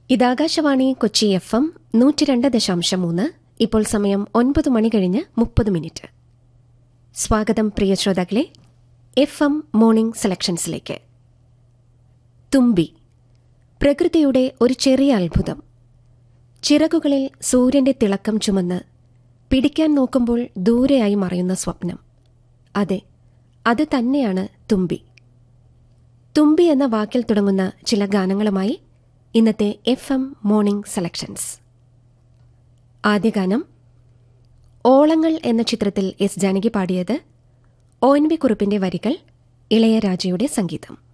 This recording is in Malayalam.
ഇതാകാശവാണി കൊച്ചി എഫ് എം നൂറ്റി രണ്ട് ദശാംശം മൂന്ന് ഇപ്പോൾ സമയം ഒൻപത് മണി കഴിഞ്ഞ് മുപ്പത് മിനിറ്റ് സ്വാഗതം പ്രിയ ശ്രോതാക്കളെ എഫ് എം മോർണിംഗ് സെലക്ഷൻസിലേക്ക് തുമ്പി പ്രകൃതിയുടെ ഒരു ചെറിയ അത്ഭുതം ചിറകുകളിൽ സൂര്യന്റെ തിളക്കം ചുമന്ന് പിടിക്കാൻ നോക്കുമ്പോൾ ദൂരെയായി മറയുന്ന സ്വപ്നം അതെ അത് തന്നെയാണ് തുമ്പി തുമ്പി എന്ന വാക്കിൽ തുടങ്ങുന്ന ചില ഗാനങ്ങളുമായി ഇന്നത്തെ എഫ് എം മോർണിംഗ് സെലക്ഷൻസ് ആദ്യ ഗാനം ഓളങ്ങൾ എന്ന ചിത്രത്തിൽ എസ് ജാനകി പാടിയത് ഒ എൻ വി കുറുപ്പിന്റെ വരികൾ ഇളയരാജയുടെ സംഗീതം